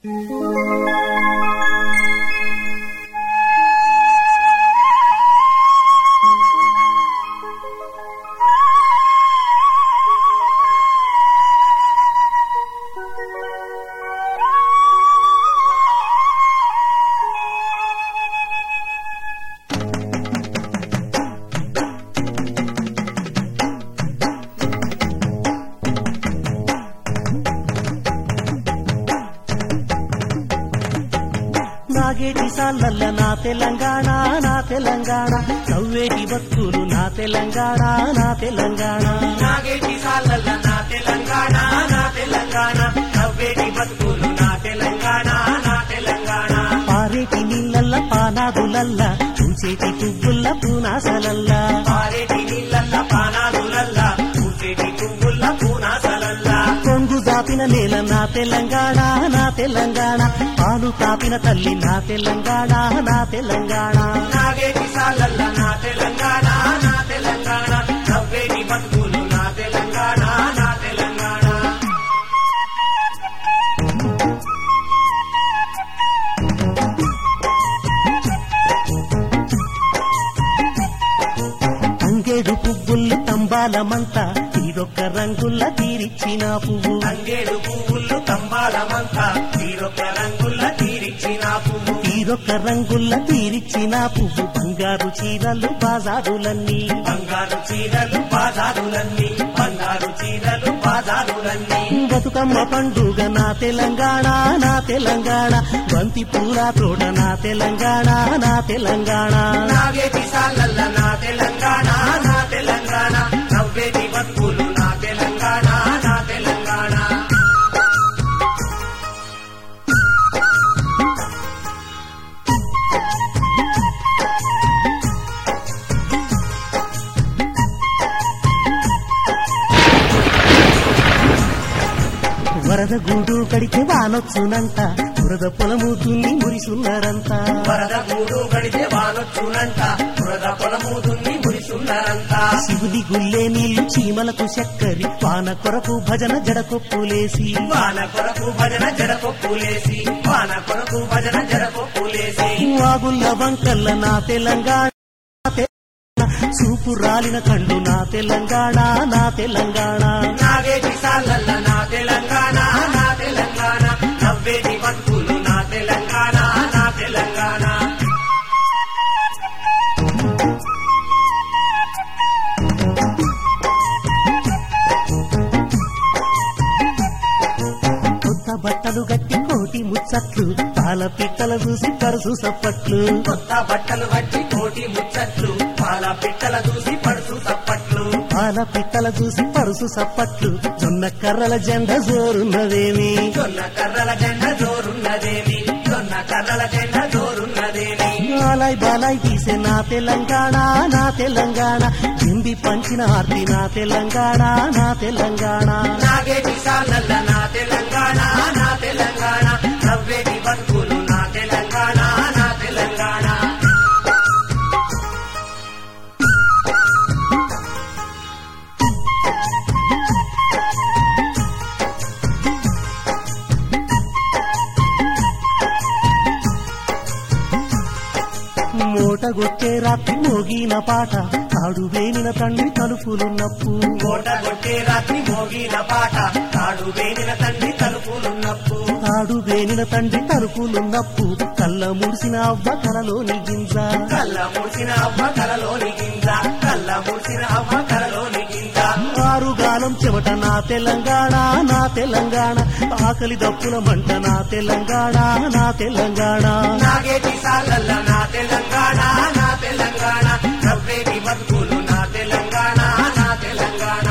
నాగేటి సాలల్ల నా తెలంగాణ నా తెలంగాణ నవ్వేటి బతుకులు నా తెలంగాణ నా తెలంగాణ నాగేటి సాలల్ల నా తెలంగాణ నా తెలంగాణ నవ్వేటి బతుకులు నా తెలంగాణ నా తెలంగాణ పారేటి నీళ్ళల్ల పానాదులల్ల చూచేటి పువ్వుల్ల పూనాసలల్ల పారేటి నీళ్ళల్ల పానాదులల్ల పూసేటి పువ్వుల్ల పూనాసలల్ల కొంగు దాపిన నేల నా తెలంగాణ నా తెలంగాణ పాలు తాపిన తల్లి నా తెలంగాణ నా తెలంగాణ నాగేటి సాలల్ల నా తెలంగాణ నా తెలంగాణ నవ్వేటి బతుకులు నా తెలంగాణ నా తెలంగాణ అంగేడు పువ్వుల్ని తంబాలమంట తీరొక్క రంగుల్ల తీరిచ్చిన పువ్వు తంగేడు పువ్వులు తంబాలమంతా తీరొక్క రంగుల్ల తీరిచ్చిన పువ్వు తీరొక్క రంగుల్ల తీరిచ్చిన పువ్వు బంగారు చీరలు బాజారులన్నీ బంగారు చీరలు బాజారులన్నీ బంగారు చీరలు బాజారులన్నీ బతుకమ్మ పండుగ నా తెలంగాణ నా తెలంగాణ బంతి పూల తోట నా తెలంగాణ నా తెలంగాణ నాగేటి సాలల్ల నా తెలంగాణ నా తెలంగాణ నవ్వేటి బతుకులు నా తెలంగాణ నా తెలంగాణ వరద గూడు కడితే వానొచ్చునంట బురద పొలము దున్ని మురిసున్నారంతా వరద గూడు గడితే వానొచ్చునంట బురద పొలము దున్ని మురిసున్నారంట శివుని గుల్లే నీళ్లు చీమలకు చక్కరి వాన కొరకు భజన జడకొప్పులేసి వాన కొరకు భజన జడకొప్పులేసి వాన కొరకు భజన జడకొప్పులేసి వాగుల్ల వంకల్ల నా తెలంగాణ చూపు రాలిన కండు నా తెలంగాణ నా తెలంగాణ నాగేటి సాలల్ల నా తెలంగాణ నా తెలంగాణ నవ్వేటి బతుకులు నా తెలంగాణ నా తెలంగాణ కొత్త బట్టలు గట్టి కోటి ముచ్చట్లు పాల పిట్టల చూసి పరుసు సప్పట్లు కొత్త బట్టలు బట్టి కోటి ముచ్చట్లు పాల పిట్టల చూసి పడుసు తప్పట్లు పాల పిట్టల చూసి పరుసు సప్పట్లు జొన్న కర్రల జెండ జోరున్నదేమి జొన్న కర్రల జెండ జోరున్నదేమి జొన్న కర్రల జెండ జోరున్నదేమి బాలాయ్ బాలాయ్ తీసే నా తెలంగాణ నా తెలంగాణ హింది పంచిన ఆర్తి నా తెలంగాణ నా తెలంగాణ నాగేటి సాలల్ల నా తెలంగాణ నా తెలంగాణ నవ్వేటి బతుకులు నా తెలంగాణ నా తెలంగాణ మూటగొట్టే రాత్రి మోగిన పాట తాడు వేనిన తండ్రి తలుపులున్నప్పు కోట కొట్టే రాత్రి మోగిన పాట తాడు వేడిన తండ్రి తలుపులున్నప్పు తాడు వేనిన తండ్రి తలుపులున్నప్పు కళ్ళ ముడిసిన అవ్వ కలలోని గింజ కళ్ళ ముడిసిన అవ్వ కలలోని గింజ కళ్ళ ముడిసిన అవ్వ కలలోని గింజ ఆరుగాలం చెమట నా తెలంగాణ నా తెలంగాణ ఆకలి దప్పుల మంట నా తెలంగాణ నా తెలంగాణ నాగేటి సాలల్ల నా తెలంగాణ నా తెలంగాణ నవ్వేటి బతుకులు నా తెలంగాణ నా తెలంగాణ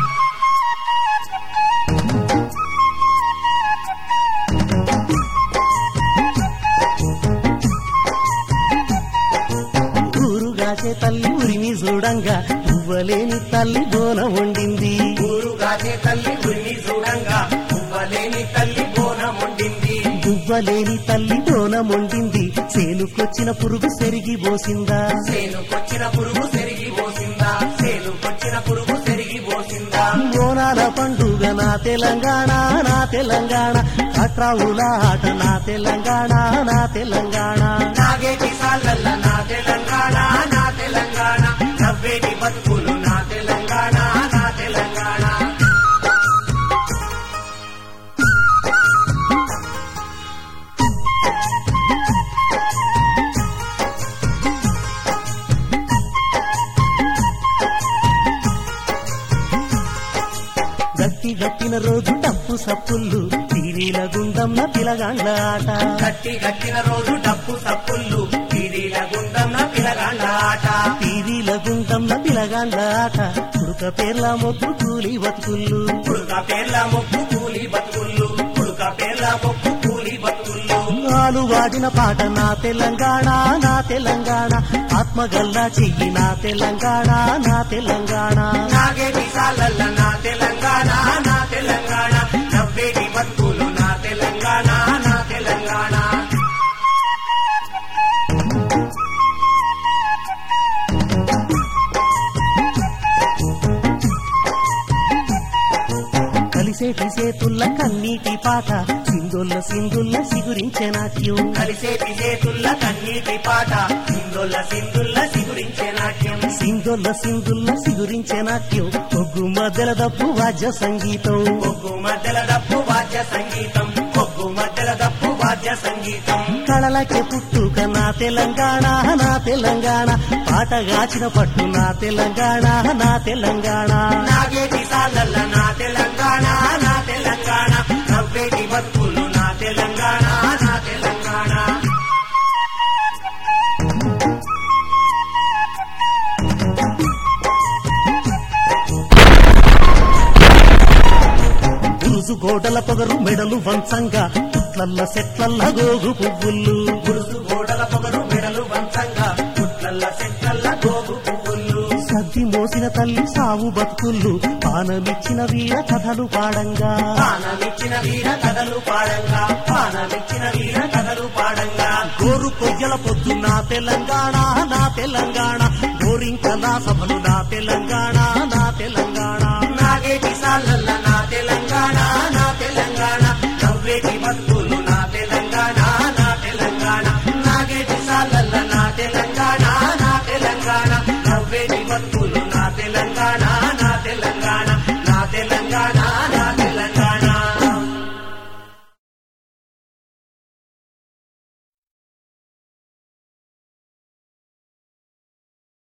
ఊరుగాచే తల్లి ఉరిమి చూడంగా పువ్వలేని తల్లి బోనం వండింది ఊరు గాచే తల్లి ఉరిమి చూడంగా పువ్వలేని తల్లి బోనం వండింది పువ్వలేని తల్లి బోనం వండింది సేనుకొచ్చిన పురుగు సెరిగి పోసిందా సేనుకొచ్చిన పురుగు సెరిగి పోసిందా సేనుకొచ్చిన పురుగు సెరిగి పోసిందా బోనాల పండుగ నా తెలంగాణ నా తెలంగాణ కట్రావుల ఆట నా తెలంగాణ నా తెలంగాణ నాగేటి సాలల్ల నా తెలంగాణ నా తెలంగాణ నవ్వేటి బతుకులు నా తెలంగాణ నా తెలంగాణ గట్టి గట్టిన రోజు డప్పు సప్పుళ్ళు తీరీల గుండంన పిలగాండ్ల ఆట గట్టి గట్టిన రోజు డప్పు సప్పుళ్ళు పీడీల గుండమ్న పిలగాండ్ల ఆట తీరీల గుండంన పిలగాండ్ల ఆట కుడుక పేర్ల మొక్కు కూలి బతుకుళ్ళు పుడుక పేర్ల మొక్కు కూలి బతుకుళ్ళు పుడుక పేర్ల మొక్కు కూలి బతుకుళ్ళు ఆలు వాడిన పాట నా తెలంగాణ నా తెలంగాణ ఆత్మగల్లా చెయ్యి నా తెలంగాణ నా తెలంగాణ నాగేటి సాలల్ల నా తెలంగాణ నా తెలంగాణ నవ్వేటి బతుకులు నా తెలంగాణ నా తెలంగాణ కలిసేటి సేతుల్ల కన్నీటి పాట సింధుల్ల సింధుల్ల సిగురించే నాట్యం కలిసేటి చేతుల్ల కన్నీటి పాట సింధుల్ల సింధుల్ల సిగురించే నాట్యం సింధుల్ల సింధుల్ల సిగురించే నాట్యం ఒగ్గు మధ్యల దప్పు వాద్య సంగీతం ఒగ్గు మధ్యల దప్పు వాద్య సంగీతం ఒగ్గు మధ్యల దప్పు వాద్య సంగీతం కళలకే పుట్టుక నా తెలంగాణ నా తెలంగాణ పాట గాచిన పట్టు నా తెలంగాణ నా తెలంగాణ నాగేటి సాలల్ల నా తెలంగాణ నా తెలంగాణ నవ్వేటి బతుకులు నా తెలంగాణ నా తెలంగాణ గురుసు గోడల పొగరు మెడలు వంచంగా పుట్లల్ల సెట్లల్ల గోగు పువ్వులు గురుసు గోడల పొగరు మెడలు వంచంగా పుట్లల్ల చెట్లల్ల గోగు పువ్వులు సద్ది మోసిన తల్లి సావు బతుకుళ్ళు పానమిచ్చిన వీర కథలు పాడంగా పానమిచ్చిన వీర కథలు పాడంగా పానమిచ్చిన వీర కథలు పాడంగా గోరు కొయ్యల పొద్దు నా తెలంగాణ నా తెలంగాణ గోరింకల సభలు నా తెలంగాణ నా తెలంగాణ